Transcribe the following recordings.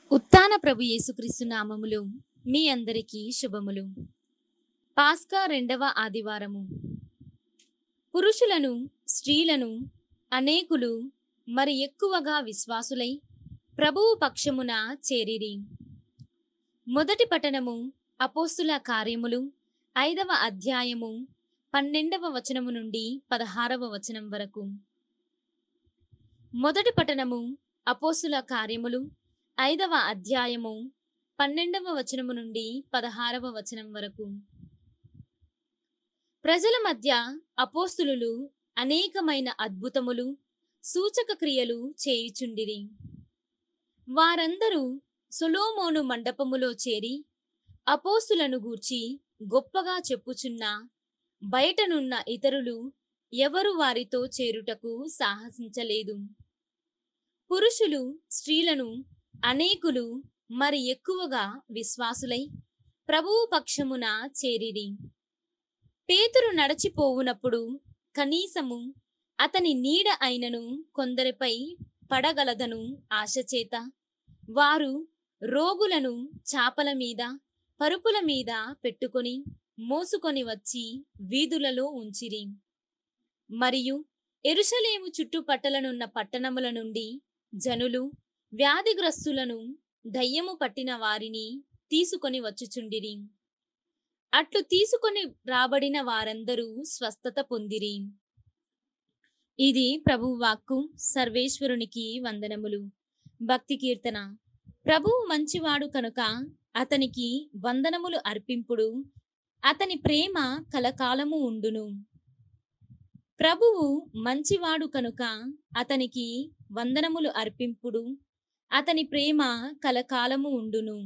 ఉత్తాన ప్రభు యేసుక్రీస్తు నామములు మీ అందరికీ శుభములు పాస్కా రెండవ ఆదివారము పురుషులను స్త్రీలను అనేకులు మరి ఎక్కువగా విశ్వాసులై ప్రభువు పక్షమున చేరిరి మొదటి పట్టణము అపోస్తుల కార్యములు ఐదవ అధ్యాయము పన్నెండవ వచనము నుండి పదహారవ వచనం వరకు మొదటి పట్టణము అపోస్తుల కార్యములు ఐదవ అధ్యాయము పన్నెండవ వచనము నుండి పదహారవ వచనం వరకు ప్రజల మధ్య అపోస్తులు అనేకమైన అద్భుతములు సూచక క్రియలు చేయుచుండిరి వారందరూ సొలోమోను మండపములో చేరి అపోస్తులను గూర్చి గొప్పగా చెప్పుచున్న బయటనున్న ఇతరులు ఎవరు వారితో చేరుటకు సాహసించలేదు పురుషులు స్త్రీలను అనేకులు మరి ఎక్కువగా విశ్వాసులై ప్రభువు పక్షమున చేరిరి పేతురు నడచిపోవునప్పుడు కనీసము అతని నీడ అయినను కొందరిపై పడగలదను ఆశచేత వారు రోగులను చాపల మీద పరుపుల మీద పెట్టుకొని మోసుకొని వచ్చి వీధులలో ఉంచిరి మరియు ఎరుషలేము చుట్టుపట్టలనున్న పట్టణముల నుండి జనులు వ్యాధిగ్రస్తులను దయ్యము పట్టిన వారిని తీసుకొని వచ్చుచుండిరి అట్లు తీసుకొని రాబడిన వారందరూ స్వస్థత పొందిరి ఇది ప్రభువు వాక్కు సర్వేశ్వరునికి వందనములు భక్తి కీర్తన ప్రభువు మంచివాడు కనుక అతనికి వందనములు అర్పింపుడు అతని ప్రేమ కలకాలము ఉండును ప్రభువు మంచివాడు కనుక అతనికి వందనములు అర్పింపుడు అతని ప్రేమ కలకాలము ఉండును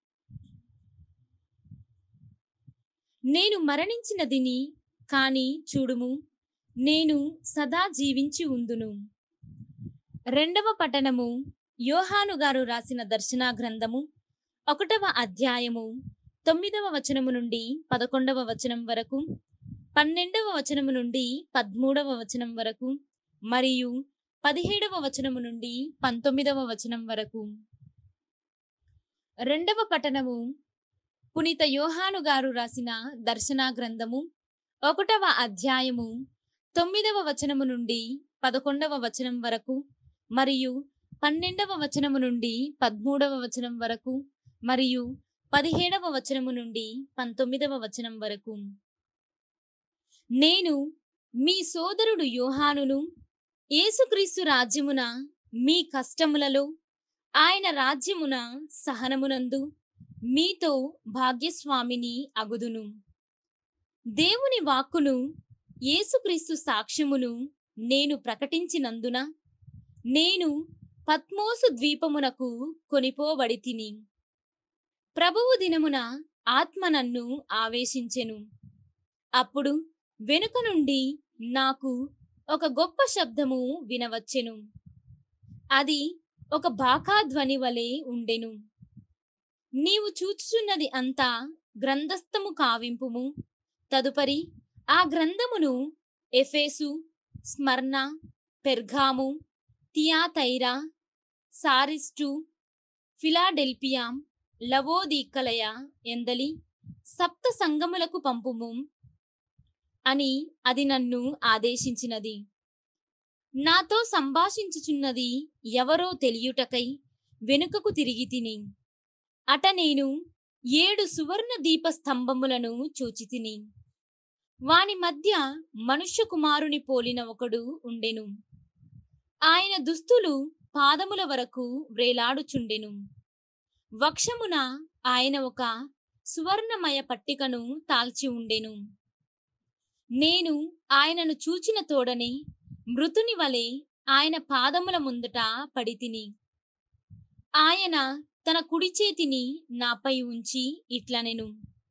నేను మరణించినదిని కాని చూడుము నేను సదా జీవించి ఉందును రెండవ పట్టణము యోహాను గారు రాసిన దర్శన గ్రంథము ఒకటవ అధ్యాయము తొమ్మిదవ వచనము నుండి పదకొండవ వచనం వరకు పన్నెండవ వచనము నుండి పదమూడవ వచనం వరకు మరియు పదిహేడవ వచనము నుండి పంతొమ్మిదవ వచనం వరకు రెండవ పట్టణము పునీత యోహాను గారు రాసిన దర్శన గ్రంథము ఒకటవ అధ్యాయము తొమ్మిదవ వచనము నుండి పదకొండవ వచనం వరకు మరియు పన్నెండవ వచనము నుండి పదమూడవ వచనం వరకు మరియు పదిహేడవ వచనము నుండి పంతొమ్మిదవ వచనం వరకు నేను మీ సోదరుడు యోహానును యేసుక్రీస్తు రాజ్యమున మీ కష్టములలో ఆయన రాజ్యమున సహనమునందు మీతో భాగ్యస్వామిని అగుదును దేవుని వాక్కును యేసుక్రీస్తు సాక్ష్యమును నేను ప్రకటించినందున నేను పద్మోసు ద్వీపమునకు కొనిపోబడి తిని ప్రభువు దినమున ఆత్మ నన్ను ఆవేశించెను అప్పుడు వెనుక నుండి నాకు ఒక గొప్ప శబ్దము వినవచ్చెను అది ఒక బాకాధ్వని వలె ఉండెను నీవు చూచుచున్నది అంతా గ్రంథస్థము కావింపుము తదుపరి ఆ గ్రంథమును ఎఫేసు స్మర్ణ పెర్గాము తియాతైరా సారిస్టు ఫిలాడెల్పియా లవోదీకలయ ఎందలి సప్త సంగములకు పంపుము అని అది నన్ను ఆదేశించినది నాతో సంభాషించుచున్నది ఎవరో తెలియుటకై వెనుకకు తిరిగి తిని అట నేను ఏడు సువర్ణ దీప స్తంభములను చూచి తిని వాని మధ్య మనుష్య కుమారుని పోలిన ఒకడు ఉండెను ఆయన దుస్తులు పాదముల వరకు వ్రేలాడుచుండెను వక్షమున ఆయన ఒక సువర్ణమయ పట్టికను తాల్చి ఉండెను నేను ఆయనను చూచిన తోడనే మృతుని వలె ఆయన పాదముల ముందట పడితిని ఆయన తన కుడి చేతిని నాపై ఉంచి ఇట్లనెను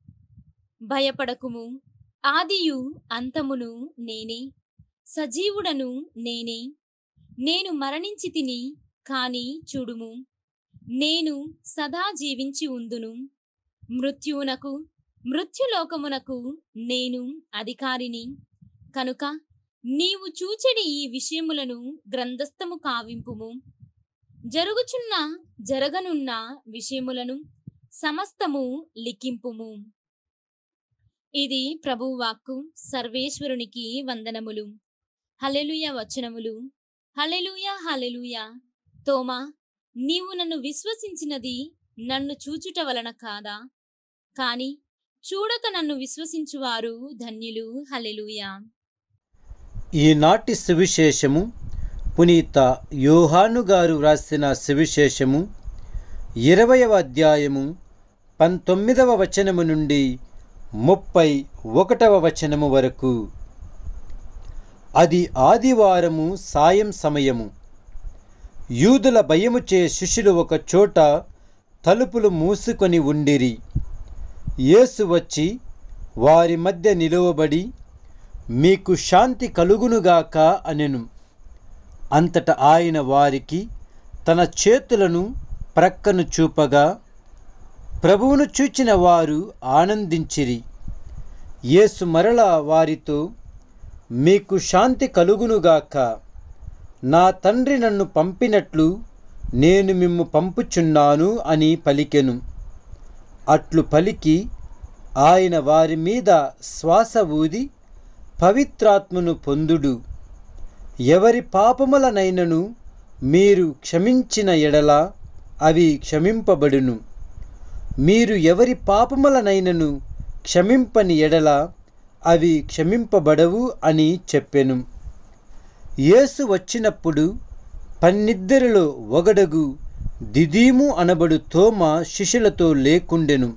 భయపడకుము ఆదియు అంతమును నేనే సజీవుడను నేనే నేను మరణించి తిని కాని చూడుము నేను సదా జీవించి ఉందును మృత్యువునకు మృత్యులోకమునకు నేను అధికారిని కనుక నీవు చూచెడి ఈ విషయములను గ్రంథస్థము కావింపుము జరుగుచున్న జరగనున్న విషయములను సమస్తము లిఖింపుము ఇది ప్రభువాక్కు సర్వేశ్వరునికి వందనములు హలెలుయ వచనములు హలెలుయ హలెలుయ తోమా నీవు నన్ను విశ్వసించినది నన్ను చూచుట వలన కాదా కాని చూడక నన్ను విశ్వసించువారు ధన్యులు హలెలుయా ఈనాటి సువిశేషము పునీత యోహాను గారు వ్రాసిన సువిశేషము ఇరవయవ అధ్యాయము పంతొమ్మిదవ వచనము నుండి ముప్పై ఒకటవ వచనము వరకు అది ఆదివారము సాయం సమయము యూదుల భయముచే శిష్యులు ఒక చోట తలుపులు మూసుకొని ఉండిరి యేసు వచ్చి వారి మధ్య నిలువబడి మీకు శాంతి కలుగునుగాక అనెను అంతట ఆయన వారికి తన చేతులను ప్రక్కను చూపగా ప్రభువును చూచిన వారు ఆనందించిరి యేసు మరలా వారితో మీకు శాంతి కలుగునుగాక నా తండ్రి నన్ను పంపినట్లు నేను మిమ్ము పంపుచున్నాను అని పలికెను అట్లు పలికి ఆయన వారి మీద శ్వాస ఊది పవిత్రాత్మను పొందుడు ఎవరి పాపములనైనను మీరు క్షమించిన ఎడల అవి క్షమింపబడును మీరు ఎవరి పాపములనైనను క్షమింపని ఎడల అవి క్షమింపబడవు అని చెప్పెను యేసు వచ్చినప్పుడు పన్నిద్దరిలో ఒకడగు దిదీము అనబడు తోమ శిష్యులతో లేకుండెను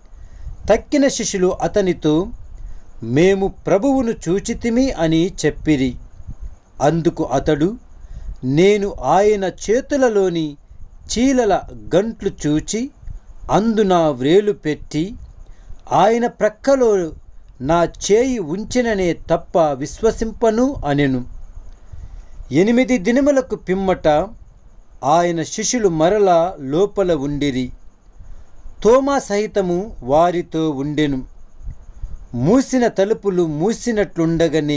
తక్కిన శిష్యులు అతనితో మేము ప్రభువును చూచితిమి అని చెప్పిరి అందుకు అతడు నేను ఆయన చేతులలోని చీలల గంట్లు చూచి అందున వ్రేలు పెట్టి ఆయన ప్రక్కలో నా చేయి ఉంచిననే తప్ప విశ్వసింపను అనెను ఎనిమిది దినములకు పిమ్మట ఆయన శిష్యులు మరల లోపల ఉండిరి తోమా సహితము వారితో ఉండెను మూసిన తలుపులు మూసినట్లుండగని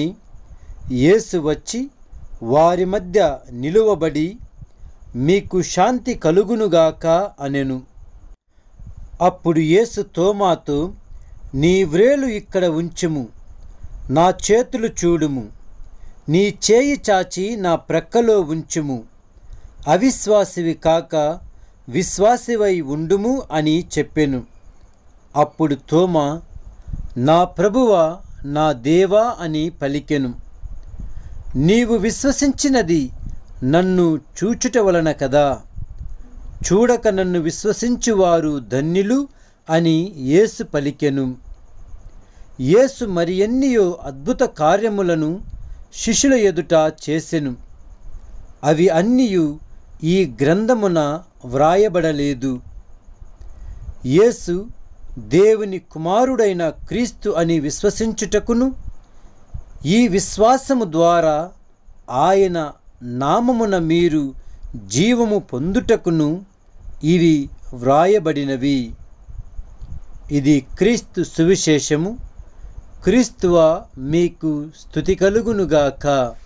యేసు వచ్చి వారి మధ్య నిలువబడి మీకు శాంతి కలుగునుగాక అనెను అప్పుడు యేసు తోమాతో నీ వ్రేలు ఇక్కడ ఉంచుము నా చేతులు చూడుము నీ చేయి చాచి నా ప్రక్కలో ఉంచుము అవిశ్వాసివి కాక విశ్వాసివై ఉండుము అని చెప్పెను అప్పుడు తోమా నా ప్రభువ నా దేవా అని పలికెను నీవు విశ్వసించినది నన్ను చూచుట వలన కదా చూడక నన్ను విశ్వసించువారు ధన్యులు అని యేసు పలికెను యేసు మరి ఎన్నియో అద్భుత కార్యములను శిష్యుల ఎదుట చేసెను అవి అన్నియు ఈ గ్రంథమున వ్రాయబడలేదు యేసు దేవుని కుమారుడైన క్రీస్తు అని విశ్వసించుటకును ఈ విశ్వాసము ద్వారా ఆయన నామమున మీరు జీవము పొందుటకును ఇవి వ్రాయబడినవి ఇది క్రీస్తు సువిశేషము క్రీస్తువ మీకు స్థుతి కలుగునుగాక